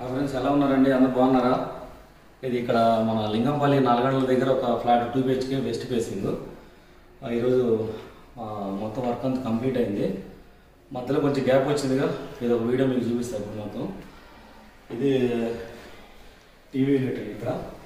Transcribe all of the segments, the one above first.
ఆ ఫ్రెండ్స్ ఎలా ఉన్నారండి అందరు బాగున్నారా ఇది ఇక్కడ మన లింగంపల్లి నల్గొండల దగ్గర ఒక flat two BHK west facing ఆ, ఈరోజు ఆ, మొత్తం వర్క్ అంతా కంప్లీట్ అయింది మధ్యలో కొంచెం గ్యాప్ వచ్చిందిగా ఇది ఒక వీడియో మీకు చూపిస్తాను ఇప్పుడు మొత్తం ఇది టీవీ యూనిట్ ఇక్కడ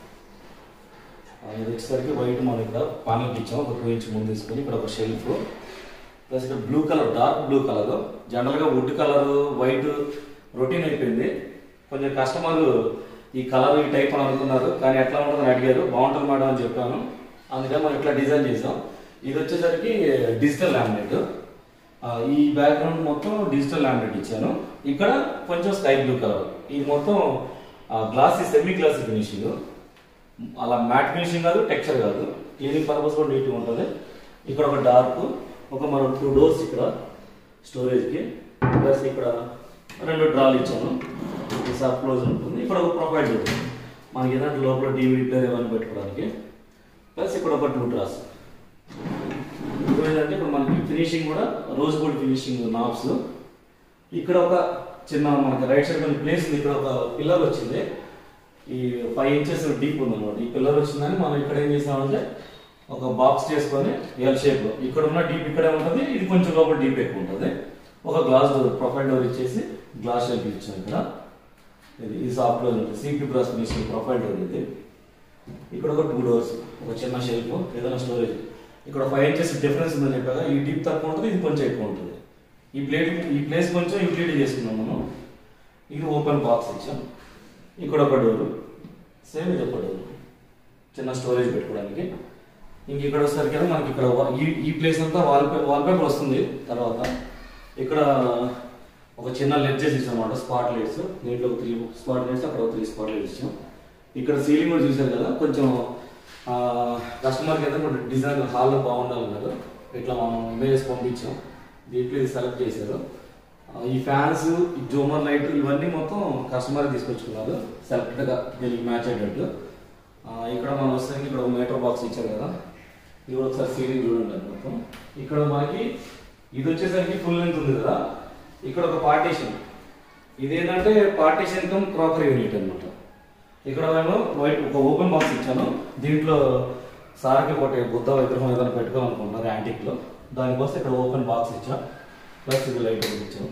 ఆ, ఇది వచ్చేసరికి వైట్ మనం ఇక్కడ పానల్కి ఇచ్చాం ఒక టూ ఇంచ్ ముందు తీసుకొని ఇక్కడ ఒక షెల్ఫ్ ప్లస్ ఇక్కడ blue colour dark blue colour జనరల్గా వుడ్ కలర్ వైట్ రొటీన్ అయిపోయింది కొంచెం కస్టమర్లు ఈ కలర్ ఈ టైప్ అని అనుకున్నారు కానీ ఎట్లా ఉంటుందని అడిగారు బాగుంటుంది మేడం అని చెప్పాను అందుకని మనం ఇట్లా డిజైన్ చేసాం ఇది వచ్చేసరికి డిజిటల్ లామినేట్ ఈ బ్యాక్గ్రౌండ్ మొత్తం డిజిటల్ లామినేట్ ఇచ్చాను ఇక్కడ కొంచెం స్కై బ్లూ కలర్ ఇది మొత్తం గ్లాసీ సెమీ గ్లాసీ ఫినిషింగ్ అలా మ్యాట్ ఫినిషింగ్ కాదు టెక్స్చర్ కాదు క్లీనింగ్ పర్పస్ కూడా నీట్గా ఉంటుంది ఇక్కడ ఒక డార్క్ ఒక మరో టూ డోర్స్ ఇక్కడ స్టోరేజ్కి ప్లస్ ఇక్కడ రెండు డ్రాలు ఇచ్చాను ఇది సబ్ క్లోజ్ ఉంటుంది ఇక్కడ ఒక ప్రొఫైల్ డోర్ మనకి ఏదంటే లోపల టీవీ ప్లేయర్ ఏమైనా పెట్టుకోవడానికి ప్లస్ ఇక్కడ ఒక టూ డ్రాస్ ఇప్పుడు ఏంటంటే ఇప్పుడు మనకి ఫినిషింగ్ కూడా రోజ్ గోల్డ్ ఫినిషింగ్ నాబ్స్ ఇక్కడ ఒక చిన్న మనకి రైట్ సైడ్ కొంచెం ప్లేస్ ఉంది ఇక్కడ ఒక పిల్లర్ వచ్చింది ఈ ఫైవ్ ఇంచెస్ డీప్ ఉంది అనమాట ఈ పిల్లర్ వచ్చిందని మనం ఇక్కడ ఏం చేసామంటే ఒక బాక్స్ చేసుకొని ఎల్ షేప్ ఇక్కడ ఉన్న డీప్ ఇక్కడే ఉంటుంది ఇది కొంచెం లోపల డీప్ ఎక్కువ ఉంటుంది ఒక గ్లాస్ డోర్ ప్రొఫైల్ డోర్ ఇచ్చేసి గ్లాస్ షేప్ ఇచ్చాం ఇక్కడ ఇది ఈ సాఫ్ట్ డోర్ ఉంటుంది CP brush finishing profile door ఇది ఇక్కడ ఒక టూ డోర్స్ ఒక చిన్న షెల్ఫ్ ఏదైనా స్టోరేజ్ ఇక్కడ ఫైవ్ ఇంచెస్ డిఫరెన్స్ ఉందని చెప్పాగా ఈ డీప్ తక్కువ ఉంటుంది ఇది కొంచెం ఎక్కువ ఉంటుంది ఈ ప్లేట్ ఈ ప్లేస్ కొంచెం యూటిలిటీ చేసుకున్నాం మనం ఇది ఓపెన్ బాక్స్ ఇచ్చాం ఇక్కడ ఒక డోర్ సేమ్ ఇది ఒక డోర్ చిన్న స్టోరేజ్ పెట్టుకోవడానికి ఇంక ఇక్కడ వచ్చేసరికి మనకి ఇక్కడ వా- ఈ ఈ ప్లేస్ అంతా వాల్ వాల్ పేపర్ వస్తుంది తర్వాత ఇక్కడ ఒక చిన్న లెడ్జెస్ ఇచ్చాం అనమాట స్పాట్ లైట్స్ దీంట్లో ఒక త్రీ స్పాట్ లైట్స్ అక్కడ ఒక త్రీ స్పాట్ లైట్స్ ఇచ్చాం ఇక్కడ సీలింగ్ కూడా చూశారు కదా కొంచెం కస్టమర్కి అయితే కొంచెం డిజైన్ హాల్లో బాగుండాలన్నారు ఇట్లా మనం ఇమేజెస్ పంపించాం దీంట్లో ఇది సెలెక్ట్ చేశారు ఆ, ఈ ఫ్యాన్స్ ఈ జూమర్ లైట్ ఇవన్నీ మొత్తం కస్టమర్ తీసుకొచ్చుకున్నారు సెలెక్టెడ్గా దీనికి మ్యాచ్ అయ్యేటట్టు ఆ, ఇక్కడ మనం వస్తే ఇక్కడ ఒక మీటర్ బాక్స్ ఇచ్చారు కదా ఇది కూడా ఒకసారి సీలింగ్ చూడండి అది మొత్తం ఇక్కడ మనకి ఇది వచ్చేసరికి ఫుల్ లెంత్ ఉంది కదా ఇక్కడ ఒక పార్టీషన్ ఇదేంటంటే పార్టీషన్ కమ్ క్రాకరీ యూనిట్ అన్నమాట ఇక్కడ నేను వైట్ ఒక ఓపెన్ బాక్స్ ఇచ్చాను దీంట్లో సార్కి ఒకటి బుద్ధ విగ్రహం ఏదైనా పెట్టుకోవాలనుకుంటున్నారు యాంటిక్లో దానికోసం ఇక్కడ ఓపెన్ బాక్స్ ఇచ్చా ప్లస్ ఇది లైట్ ఒకటి ఇచ్చాను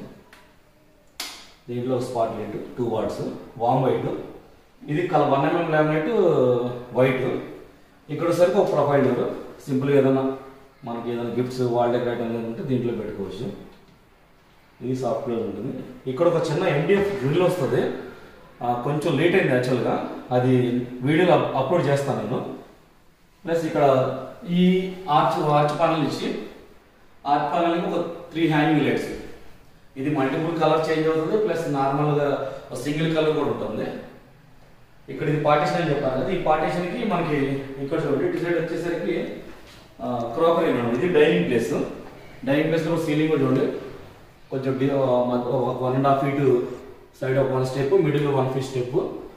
దీంట్లో spot light two watts warm white ఇది కల వన్ ఎంఎం లామినేట్ వైట్ ఇక్కడ సరికి ఒక ప్రొఫైల్ డోర్ సింపుల్గా ఏదైనా మనకి ఏదైనా గిఫ్ట్స్ వాల్ డెకరేట్ అనేది ఉంటే దీంట్లో పెట్టుకోవచ్చు ఇది సాఫ్ట్వేర్ ఉంటుంది ఇక్కడ ఒక చిన్న ఎండిఎఫ్ గ్రిల్ వస్తుంది ఆ, కొంచెం లేట్ అయింది యాక్చువల్గా అది వీడియోలో అప్- అప్లోడ్ చేస్తాను నేను ప్లస్ ఇక్కడ ఈ ఆర్చ్ ఆర్చ్ ప్యానల్ ఇచ్చి ఆర్చ్ ప్యానల్కి ఒక త్రీ హ్యాంగింగ్ లైట్స్ ఇది మల్టిపుల్ కలర్ చేంజ్ అవుతుంది ప్లస్ నార్మల్గా సింగిల్ కలర్ కూడా ఉంటుంది ఇక్కడ ఇది పార్టీషన్ అని చెప్పాను కదా ఈ పార్టీషన్ కి మనకి ఇక్కడ చూడండి ఇటు సైడ్ వచ్చేసరికి క్రాకరీ మేడం ఇది డైనింగ్ ప్లేస్ డైనింగ్ ప్లేస్ లో సీలింగ్ కూడా చూడండి కొంచెం one and half feet side ఒక one step middle one feet step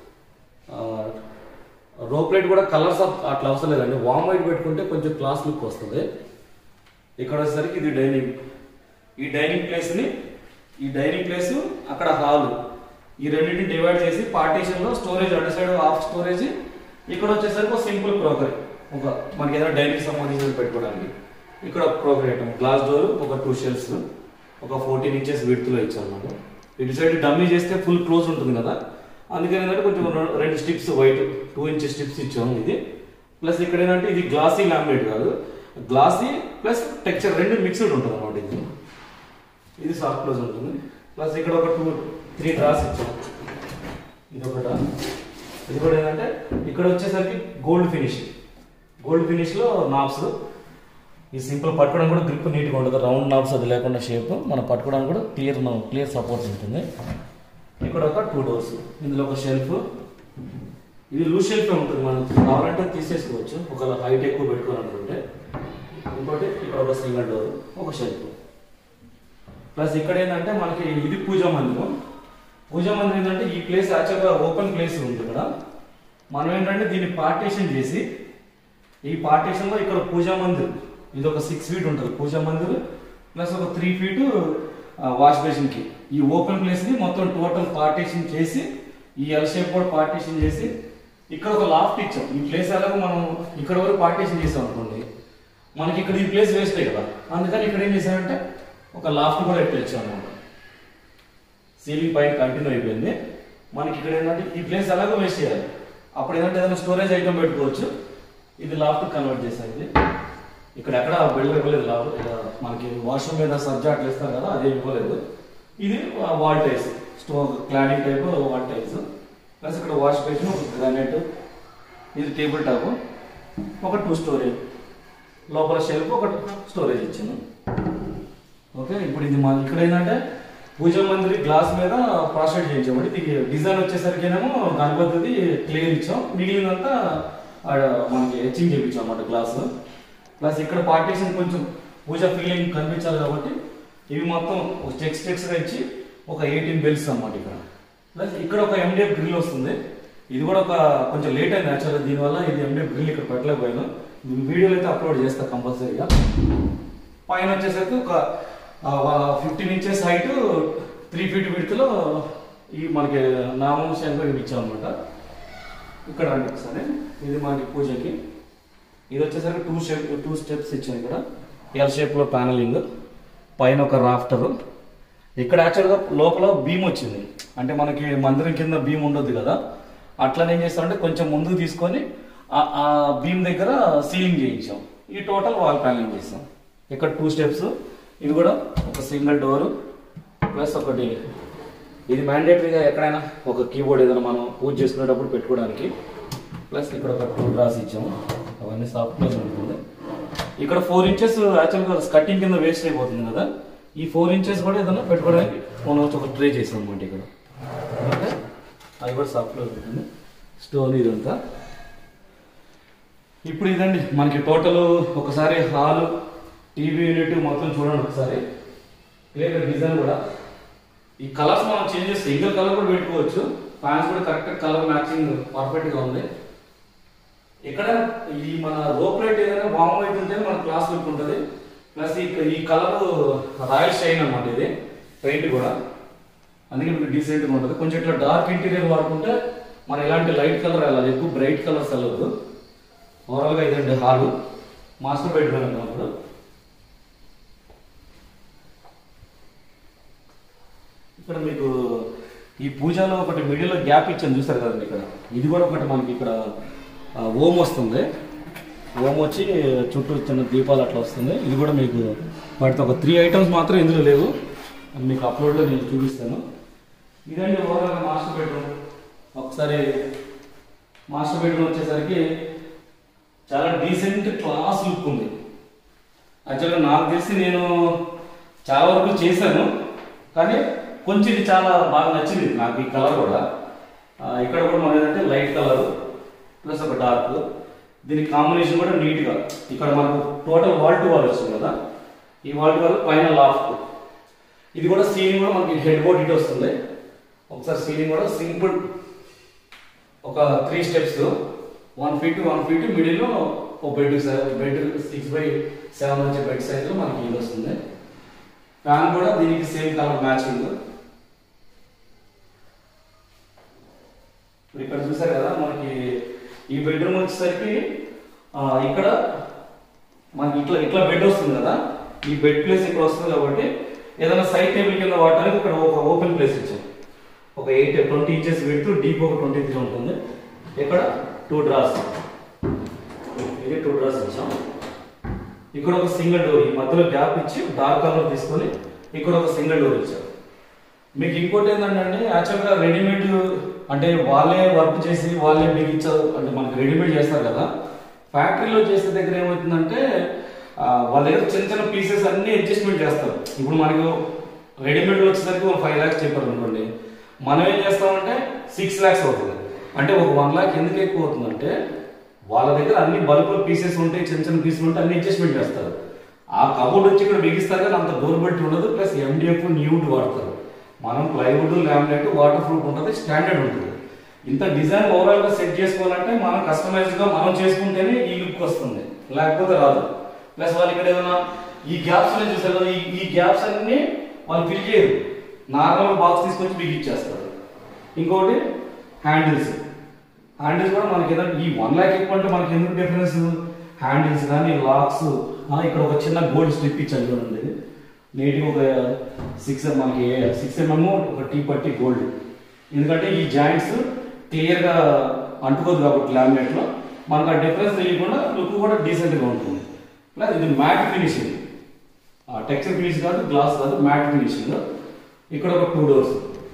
rope light కూడా కలర్స్ అట్లా అవసరం లేదండి వామ్ వైట్ పెట్టుకుంటే కొంచెం క్లాస్ లుక్ వస్తుంది ఇక్కడ వచ్చేసరికి ఇది డైనింగ్ ఈ డైనింగ్ ప్లేస్ ని ఈ డైనింగ్ ప్లేస్ అక్కడ హాల్ ఈ రెండింటిని డివైడ్ చేసి పార్టీషన్ లో స్టోరేజ్ అటు సైడ్ హాఫ్ స్టోరేజ్ ఇక్కడ వచ్చేసరికి ఒక సింపుల్ క్రోకరీ ఒక మనకి ఏదైనా డైనింగ్ సంబంధించినది పెట్టుకోవడానికి ఇక్కడ ఒక క్రోకరీ ఐటమ్ గ్లాస్ డోర్ ఒక టూ షెల్ఫ్స్ ఒక ఫోర్టీన్ ఇంచెస్ విడ్త్ లో ఇచ్చాను మనం ఇటు సైడ్ డమ్మీ చేస్తే ఫుల్ క్లోజ్ ఉంటుంది కదా అందుకని ఏంటంటే కొంచెం రె- రెండు strips white two inches strips ఇచ్చాము ఇది ప్లస్ ఇక్కడ ఏంటంటే ఇది గ్లాసీ లామినేట్ కాదు గ్లాసీ ప్లస్ టెక్చర్ రెండు మిక్స్డ్ ఉంటుంది అన్నమాట ఇది ఇది సాఫ్ట్ క్లోజ్ ఉంటుంది ప్లస్ ఇక్కడ ఒక టూ త్రీ డ్రాస్ ఇచ్చాం ఇది ఒక డ్రా ఇది కూడా ఏంటంటే ఇక్కడ వచ్చేసరికి గోల్డ్ ఫినిష్ గోల్డ్ ఫినిష్ లో నాబ్స్ ఈ సింపుల్ పట్టుకోవడం కూడా గ్రిప్ నీట్గా ఉంటుంది రౌండ్ నాబ్స్ అది లేకుండా షేప్ మనం పట్టుకోవడానికి కూడా క్లియర్ క్లియర్ సపోర్ట్ ఉంటుంది ఇక్కడ ఒక టూ డోర్స్ ఇందులో ఒక షెల్ఫ్ ఇది లూజ్ షెల్ఫ్ ఉంటుంది మనం కావాలంటే తీసేసుకోవచ్చు ఒకవేళ హైట్ ఎక్కువ పెట్టుకోవాలనుకుంటే ఇంకోటి ఇక్కడ ఒక సింగిల్ డోర్ ఒక షెల్ఫ్ ప్లస్ ఇక్కడ ఏంటంటే మనకి ఇది పూజా మందిరం పూజా మందిరం ఏంటంటే ఈ ప్లేస్ యాక్చువల్గా ఓపెన్ ప్లేస్ ఉంది ఇక్కడ మనం ఏంటంటే దీన్ని పార్టీషన్ చేసి ఈ పార్టీషన్ లో ఇక్కడ పూజా మందిర్ ఇది ఒక సిక్స్ ఫీట్ ఉంటుంది పూజా మందిర్ ప్లస్ ఒక త్రీ ఫీట్ వాష్ బేసిన్ కి ఈ ఓపెన్ ప్లేస్ ని మొత్తం టోటల్ పార్టీషన్ చేసి ఈ ఎల్ షేప్ కూడా పార్టీషన్ చేసి ఇక్కడ ఒక లాఫ్ట్ ఇచ్చాం ఈ ప్లేస్ ఎలాగో మనం ఇక్కడ వరకు పార్టీషన్ చేసాం అనుకోండి మనకి ఇక్కడ ఈ ప్లేస్ వేస్ట్ కదా అందుకని ఇక్కడ ఏం చేశానంటే ఒక లాఫ్ట్ కూడా ఎట్టించాం అనమాట సీలింగ్ పైన కంటిన్యూ అయిపోయింది మనకి ఇక్కడ ఏంటంటే ఈ ప్లేస్ ఎలాగో వేస్ట్ చేయాలి అప్పుడు ఏంటంటే ఏదైనా స్టోరేజ్ ఐటమ్ పెట్టుకోవచ్చు ఇది లాఫ్ట్ కన్వర్ట్ చేశారు ఇది ఇక్కడ ఎక్కడ బిల్డర్ ఇవ్వలేదు లాఫ్ట్ మనకి వాష్రూమ్ మీద సజ్జా అట్లా ఇస్తారు కదా అదే ఇవ్వలేదు ఇది wall tiles stone cladding type wall tiles plus ఇక్కడ వాష్ బేసిన్ ఒక గ్రానైట్ ఇది టేబుల్ టాప్ ఒక టూ స్టోరేజ్ లోపల షెల్ఫ్ ఒక స్టోరేజ్ ఇచ్చాను ఓకే ఇప్పుడు ఇది మన ఇక్కడ ఏంటంటే పూజ మందిరి గ్లాస్ మీద ప్రాస్టేట్ చేయించామండి ఇది డిజైన్ వచ్చేసరికేనేమో గణపతిది క్లియర్ ఇచ్చాం మిగిలినంతా ఆడ మనకి హెచ్చింగ్ చేయించాం అన్నమాట గ్లాస్ ప్లస్ ఇక్కడ పార్టీషన్ కొంచెం పూజ ఫీలింగ్ కనిపించాలి కాబట్టి ఇవి మొత్తం స్టెక్స్ స్టెక్స్ గా ఇచ్చి ఒక ఎయిటీన్ బెల్స్ అన్నమాట ఇక్కడ ప్లస్ ఇక్కడ ఒక ఎండిఎఫ్ గ్రిల్ వస్తుంది ఇది కూడా ఒక కొంచెం లేట్ అయింది యాక్చువల్గా దీనివల్ల ఇది ఎండిఎఫ్ గ్రిల్ ఇక్కడ పెట్టలేకపోయాను వీడియోలు అయితే అప్లోడ్ చేస్తా కంపల్సరీగా పైన వచ్చేసరికి ఒక fifteen inches height three feet విడ్త్లో ఈ మనకి నామం శంకర్ ఇచ్చాం అనమాట ఇక్కడ రండి ఒకసారి ఇది మనకి పూజకి ఇది వచ్చేసరికి టూ స్టెప్ టూ స్టెప్స్ ఇచ్చాను ఇక్కడ ఎల్ షేప్లో ప్యానలింగ్ పైన ఒక రాఫ్టర్ ఇక్కడ యాక్చువల్గా లోపల బీమ్ వచ్చింది అంటే మనకి మందిరం కింద బీమ్ ఉండొద్దు కదా అట్లనే ఏం చేస్తామంటే కొంచెం ముందుకు తీసుకొని ఆ- ఆ బీమ్ దగ్గర సీలింగ్ చేయించాం ఈ టోటల్ వాల్ ప్యానలింగ్ చేసాం ఇక్కడ టూ స్టెప్స్ ఇది కూడా ఒక సింగిల్ డోర్ ప్లస్ ఒకటి ఇది మ్యాండేటరీగా ఎక్కడైనా ఒక కీబోర్డ్ ఏదైనా మనం పూజ చేసుకునేటప్పుడు పెట్టుకోవడానికి ప్లస్ ఇక్కడ ఒక టూ డ్రాస్ ఇచ్చాము అవన్నీ సాఫ్ట్ క్లోజ్ ఉంటుంది ఇక్కడ ఫోర్ ఇంచెస్ యాక్చువల్గా కటింగ్ కింద వేస్ట్ అయిపోతుంది కదా ఈ ఫోర్ ఇంచెస్ కూడా ఏదైనా పెట్టుకోవడానికి మనం ఒక ట్రే చేసాం అనమాట ఇక్కడ ఓకే అది కూడా సాఫ్ట్ క్లోజ్ ఉంటుంది స్టోన్ ఇదంతా ఇప్పుడు ఇదండి మనకి టోటల్ ఒకసారి హాల్ టీవీ యూనిట్ మొత్తం చూడండి ఒకసారి క్లియర్ డిజైన్ కూడా ఈ కలర్స్ మనం చేంజ్ చేస్తే సింగిల్ కలర్ కూడా పెట్టుకోవచ్చు ఫ్యాన్స్ కూడా కరెక్ట్ కలర్ మ్యాచింగ్ పర్ఫెక్ట్ గా ఉంది ఇక్కడ ఈ మన రోప్ లైట్ ఏదైనా వామ్ వైట్ ఉంటే మన క్లాస్ లుక్ ఉంటుంది ప్లస్ ఈ ఈ కలర్ రాయల్ షైన్ అన్నమాట ఇది పెయింట్ కూడా అందుకే మీకు డీసెంట్ గా ఉంటుంది కొంచెం ఇట్లా డార్క్ ఇంటీరియర్ వాడుకుంటే మన ఇలాంటి లైట్ కలర్ వెళ్ళాలి ఎక్కువ బ్రైట్ కలర్స్ వెళ్ళదు ఓవరాల్ గా ఇదండి హాల్ మాస్టర్ బెడ్రూమ్ అన్నప్పుడు ఇక్కడ మీకు ఈ పూజలో ఒకటి మిడిల్లో గ్యాప్ ఇచ్చాను చూసారు కదండి ఇక్కడ ఇది కూడా ఒకటి మనకి ఇక్కడ ఆ, ఓం వస్తుంది ఓం వచ్చి చుట్టూ చిన్న దీపాలు అట్లా వస్తుంది ఇది కూడా మీకు వాటితో ఒక త్రీ ఐటమ్స్ మాత్రం ఇందులో లేవు అది మీకు అప్లోడ్లో నేను చూపిస్తాను ఇదండి ఓవరాల్ మాస్టర్ బెడ్రూమ్ ఒకసారి మాస్టర్ బెడ్రూమ్ వచ్చేసరికి చాలా డీసెంట్ క్లాస్ లుక్ ఉంది యాక్చువల్గా నాకు తెలిసి నేను చాలా వరకు చేశాను కానీ కొంచెం ఇది చాలా బాగా నచ్చింది నాకు ఈ కలర్ కూడా ఆ, ఇక్కడ కూడా మన ఏంటంటే లైట్ కలర్ ప్లస్ ఒక డార్క్ దీని కాంబినేషన్ కూడా నీట్గా ఇక్కడ మనకు టోటల్ వాల్ టు వాల్ వస్తుంది కదా ఈ వాల్ టు వాల్ పైన లాఫ్ట్ ఇది కూడా సీలింగ్ కూడా మనకి హెడ్ బోర్డ్ ఇటు వస్తుంది ఒకసారి సీలింగ్ కూడా సింపుల్ ఒక three steps one feet one feet మిడిల్లో ఒక bed bed six by seven వచ్చే బెడ్ సైజ్ మనకి ఇది వస్తుంది ఫ్యాన్ కూడా దీనికి సేమ్ కలర్ మ్యాచింగ్ ఇప్పుడు ఇక్కడ చూసారు కదా మనకి ఈ బెడ్రూమ్ వచ్చేసరికి ఆ, ఇక్కడ మనకి ఇట్లా ఇట్లా బెడ్ వస్తుంది కదా ఈ బెడ్ ప్లేస్ ఇక్కడ వస్తుంది కాబట్టి ఏదైనా సైడ్ టేబుల్ కింద వాడడానికి ఇక్కడ ఒక ఓపెన్ ప్లేస్ ఇచ్చాం ఒక ఎయిట్ ట్వంటీ ఇంచెస్ పెడుతూ డీప్ ఒక ట్వంటీ త్రీ ఉంటుంది ఇక్కడ టూ డ్రాస్ ఇది టూ డ్రాస్ ఇచ్చాం ఇక్కడ ఒక సింగిల్ డోర్ ఈ మధ్యలో గ్యాప్ ఇచ్చి డార్క్ కలర్ తీసుకొని ఇక్కడ ఒక సింగిల్ డోర్ ఇచ్చారు మీకు ఇంకోటి ఏంటంటే యాక్చువల్గా రెడీమేడ్ అంటే వాళ్ళే వర్క్ చేసి వాళ్ళే బిగించారు అంటే మనకి రెడీమేడ్ చేస్తారు కదా ఫ్యాక్టరీలో చేసే దగ్గర ఏమవుతుందంటే ఆ, వాళ్ళ దగ్గర చిన్న చిన్న పీసెస్ అన్ని అడ్జస్ట్మెంట్ చేస్తారు ఇప్పుడు మనకు రెడీమేడ్ వచ్చేసరికి ఒక ఫైవ్ ల్యాక్స్ చెప్పారు అనుకోండి మనం ఏం చేస్తామంటే సిక్స్ ల్యాక్స్ అవుతుంది అంటే ఒక వన్ ల్యాక్ ఎందుకు ఎక్కువ అవుతుందంటే వాళ్ళ దగ్గర అన్ని బల్క్ పీసెస్ ఉంటాయి చిన్న చిన్న పీసులు ఉంటాయి అన్ని అడ్జస్ట్మెంట్ చేస్తారు ఆ కబోర్డ్ వచ్చి ఇక్కడ బిగిస్తారు కానీ అంత డోర్బెట్టి ఉండదు ప్లస్ ఎండిఎఫ్ న్యూడ్ వాడతారు మనం ప్లైవుడ్ లామినేట్ వాటర్ ప్రూఫ్ ఉంటుంది స్టాండర్డ్ ఉంటుంది ఇంత డిజైన్ ఓవరాల్ గా సెట్ చేసుకోవాలంటే మనం కస్టమైజ్ గా మనం చేసుకుంటేనే ఈ లుక్ వస్తుంది లేకపోతే రాదు ప్లస్ వాళ్ళు ఇక్కడ ఏదైనా ఈ గ్యాప్స్ చూసారు కదా ఈ- ఈ గ్యాప్స్ అన్ని వాళ్ళు ఫిల్ చేయరు నార్మల్ బాక్స్ తీసుకొచ్చి బిగిచ్చేస్తారు ఇంకోటి హ్యాండిల్స్ హ్యాండిల్స్ కూడా మనకి ఏదైనా ఈ వన్ ల్యాక్ ఎక్కువ అంటే మనకి ఎందుకు డిఫరెన్స్ హ్యాండిల్స్ కానీ లాక్స్ ఇక్కడ ఒక చిన్న గోల్డ్ స్ట్రిప్ ఇచ్చాను చూడండి నీట్గా ఒక సిక్స్ మనకి సిక్స్ ఎంఎం ఒక టీ పట్టి గోల్డ్ ఎందుకంటే ఈ జాయింట్స్ క్లియర్గా అంటుకోదు కాబట్టి లామినేట్లో మనకు ఆ డిఫరెన్స్ తెలియకుండా లుక్ కూడా డీసెంట్గా ఉంటుంది ప్లస్ ఇది మ్యాట్ ఫినిషింగ్ టెక్స్చర్ ఫినిష్ కాదు గ్లాస్ కాదు మ్యాట్ ఫినిషింగ్ ఇక్కడ ఒక టూ డోర్స్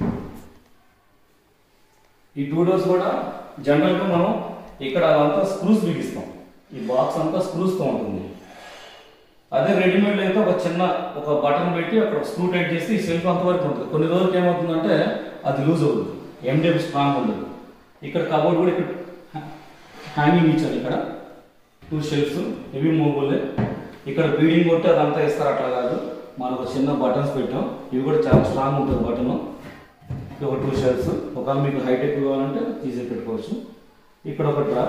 ఈ టూ డోర్స్ కూడా జనరల్గా మనం ఇక్కడ అంతా స్క్రూస్ బిగిస్తాం ఈ బాక్స్ అంతా స్క్రూస్తో ఉంటుంది అదే రెడీమేడ్ అయితే ఒక చిన్న ఒక బటన్ పెట్టి అక్కడ స్క్రూ టైట్ చేస్తే ఈ సెల్ఫ్ అంతవరకు ఉంటుంది కొన్ని రోజులకి ఏమవుతుందంటే అది లూజ్ అవుతుంది ఎండిఎఫ్ స్ట్రాంగ్ ఉండదు ఇక్కడ కబోర్డ్ కూడా ఇక్కడ హ్యాంగింగ్ ఇచ్చారు ఇక్కడ టూ షెల్ఫ్స్ ఇవి మూవబుల్ ఇక్కడ బీడింగ్ కొట్టి అదంతా ఇస్తారు అట్లా కాదు మనం ఒక చిన్న బటన్స్ పెట్టాం ఇవి కూడా చాలా స్ట్రాంగ్ ఉంటుంది బటన్ ఇది ఒక టూ షెల్ఫ్స్ ఒకవేళ మీకు హైటెక్ కావాలంటే తీసి పెట్టుకోవచ్చు ఇక్కడ ఒక డ్రా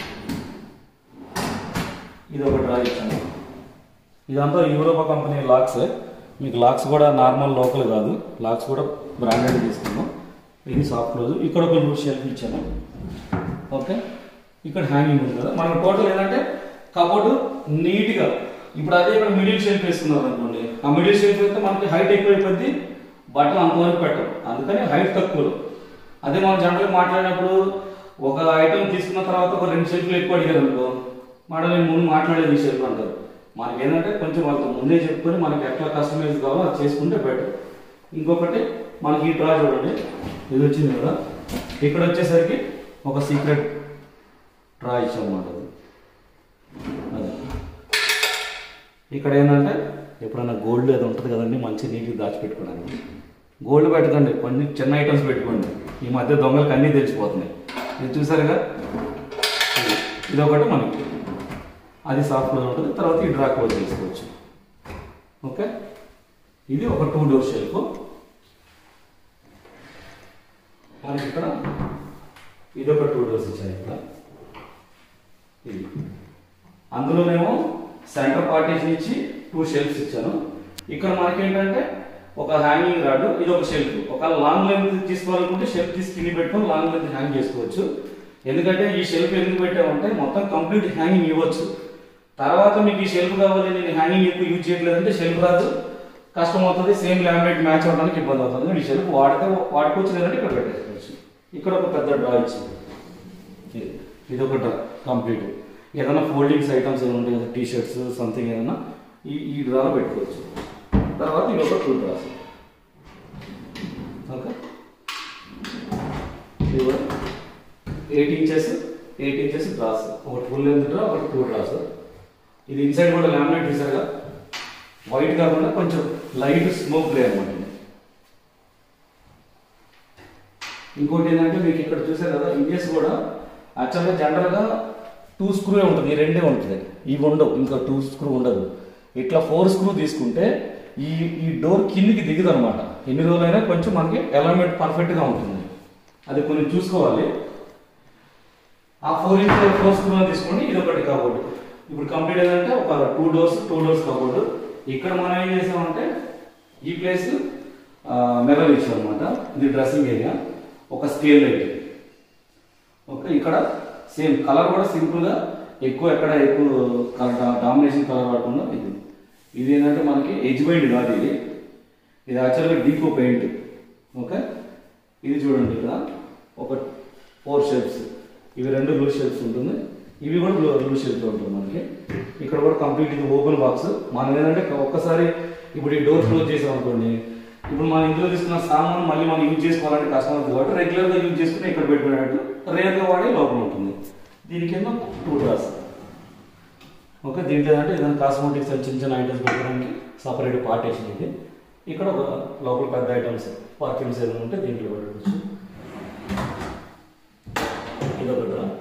ఇది ఒక డ్రా ఇచ్చాను ఇదంతా యూరోపా కంపెనీ లాక్స్ మీకు లాక్స్ కూడా నార్మల్ లోకల్ కాదు లాక్స్ కూడా బ్రాండెడ్ తీసుకున్నాం ఇది సాఫ్ట్ క్లోజ్ ఇక్కడ ఒక లూజ్ షెల్ఫ్ ఇచ్చాను ఓకే ఇక్కడ హ్యాంగింగ్ ఉంది కదా మనకు టోటల్ ఏంటంటే కబోర్డు నీట్గా ఇప్పుడు అదే ఇక్కడ మిడిల్ షెల్ఫ్ వేసుకున్నారు అనుకోండి ఆ మిడిల్ షెల్ఫ్ అయితే మనకి హైట్ ఎక్కువ అయిపోద్ది బట్టలు అంతవరకు పెట్టం అందుకని హైట్ తక్కువ అదే మనం జనరల్గా మాట్లాడినప్పుడు ఒక ఐటమ్ తీసుకున్న తర్వాత ఒక రెండు షెల్ఫ్లు ఎక్కువ అడిగారు అనుకో మేడం నేను ముందు మాట్లాడేది ఈ షెల్ఫ్ అంటారు మనకి ఏంటంటే కొంచెం వాళ్ళతో ముందే చెప్పుకొని మనకి ఎట్లా కస్టమైజ్ కావాలో అది చేసుకుంటే బెటర్ ఇంకొకటి మనకి ఈ డ్రా చూడండి ఇది వచ్చింది కదా ఇక్కడ వచ్చేసరికి ఒక సీక్రెట్ డ్రా ఇచ్చామన్నమాట అది అది ఇక్కడ ఏంటంటే ఎప్పుడైనా గోల్డ్ అది ఉంటుంది కదండి మంచి నీట్గా దాచిపెట్టుకోవడానికి గోల్డ్ పెట్టకండి కొన్ని చిన్న ఐటమ్స్ పెట్టుకోండి ఈ మధ్య దొంగలకు అన్నీ తెలిసిపోతున్నాయి ఇది చూసారుగా ఇది. ఇది ఒకటి మనకి అది సాఫ్ట్వేర్ ఉంటుంది తర్వాత ఈ డ్రా క్లోజ్ చేసుకోవచ్చు ఓకే ఇది ఒక టూ డోర్ షెల్ఫ్ మనకి ఇక్కడ ఇది ఒక టూ డోర్స్ ఇచ్చాను ఇక్కడ ఇది అందులోనేమో సెంటర్ పార్టీషన్ ఇచ్చి టూ షెల్ఫ్స్ ఇచ్చాను ఇక్కడ మనకి ఏంటంటే ఒక హ్యాంగింగ్ రాడ్ ఇది ఒక షెల్ఫ్ ఒక లాంగ్ లెంత్ తీసుకోవాలనుకుంటే షెల్ఫ్ తీసి కింద పెట్టుకొని లాంగ్ లెంత్ హ్యాంగ్ చేసుకోవచ్చు ఎందుకంటే ఈ షెల్ఫ్ ఎందుకు పెట్టామంటే మొత్తం కంప్లీట్ హ్యాంగింగ్ ఇవ్వచ్చు తర్వాత మీకు ఈ షెల్ఫ్ కావాలి నేను హ్యాంగింగ్ ఎక్కువ యూజ్ చేయట్లేదంటే షెల్ఫ్ రాదు కష్టం అవుతుంది సేమ్ లామినేట్ మ్యాచ్ అవడానికి ఇబ్బంది అవుతుంది ఈ షెల్ఫ్ వాడితే వాడుకోవచ్చు లేదంటే ఇక్కడ పెట్టేసుకోవచ్చు ఇక్కడ ఒక పెద్ద డ్రా ఇచ్చింది ఇది- ఇది ఒక డ్రా కంప్లీట్ ఏదైనా ఫోల్డింగ్స్ ఐటమ్స్ ఏమైనా ఉంటాయి టీ షర్ట్స్ సంథింగ్ ఏదైనా ఈ ఈ డ్రాలో పెట్టుకోవచ్చు తర్వాత ఇది ఒక టూ డ్రాస్ ఓకే ఇది కూడా eight inches eight inches drawers ఒకటి ఫుల్ లెంత్ డ్రా ఒకటి టూ డ్రాస్ ఇది ఇన్సైడ్ కూడా లామినేట్ చూసారుగా వైట్ కాకుండా కొంచెం లైట్ స్మోక్ గ్రే అనమాట ఇది. ఇంకోటి ఏంటంటే మీకు ఇక్కడ చూసారు కదా ఇండియస్ కూడా యాక్చువల్గా జనరల్గా టూ స్క్రూ ఉంటుంది ఈ రెండే ఉంటుంది ఇవి ఉండవు ఇంకా టూ స్క్రూ ఉండదు ఇట్లా ఫోర్ స్క్రూ తీసుకుంటే ఈ ఈ డోర్ కిందికి దిగదు అనమాట ఎన్ని రోజులైనా కొంచెం మనకి ఎలైన్మెంట్ పర్ఫెక్ట్గా ఉంటుంది అది కొన్ని చూసుకోవాలి ఆ ఫోర్ ఇంచ్ ఫోర్ స్క్రూ తీసుకోండి ఇది ఒకటి కబోర్డ్ ఇప్పుడు కంప్లీట్ ఏంటంటే ఒక two doors two doors cupboard ఇక్కడ మనం ఏం చేసామంటే ఈ ప్లేస్ మెరల్ ఇచ్చాం అనమాట ఇది డ్రెస్సింగ్ ఏరియా ఒక స్కేల్ లైట్ ఓకే ఇక్కడ సేమ్ కలర్ కూడా సింపుల్ గా ఎక్కువ ఎక్కడ ఎక్కువ కలర్ డామినేషన్ కలర్ వాడకుండా ఇది ఇది ఏంటంటే మనకి ఎజ్ బైండ్ కాదు ఇది ఇది యాక్చువల్గా డీకో పెయింట్ ఓకే ఇది చూడండి ఇక్కడ ఒక ఫోర్ షేప్స్ ఇవి రెండు లూజ్ షేప్స్ ఉంటుంది ఇవి కూడా లూజ్ షేప్స్ ఉంటుంది మనకి ఇక్కడ కూడా కంప్లీట్ ఇది ఓపెన్ బాక్స్ మనం ఏంటంటే ఒక్కసారి ఇప్పుడు ఈ డోర్ క్లోజ్ చేసాం అనుకోండి ఇప్పుడు మన ఇంట్లో తీసుకున్న సామాన్ మళ్ళీ మనం యూజ్ చేసుకోవాలంటే కష్టం అవుతుంది కాబట్టి రెగ్యులర్గా యూజ్ చేసుకుని ఇక్కడ పెట్టుకునేటట్టు రేర్గా వాడే లోపల ఉంటుంది దీని కింద టూ డ్రాస్ ఓకే దీంట్లో ఏంటంటే ఏదైనా కాస్మెటిక్స్ చిన్న చిన్న ఐటమ్స్ పెట్టుకోవడానికి సపరేట్ పార్టేషన్ ఇది ఇక్కడ ఒక లోపల పెద్ద ఐటమ్స్ పర్ఫ్యూమ్స్ ఏదైనా ఉంటే దీంట్లో పెట్టుకోవచ్చు ఇది ఒక డ్రా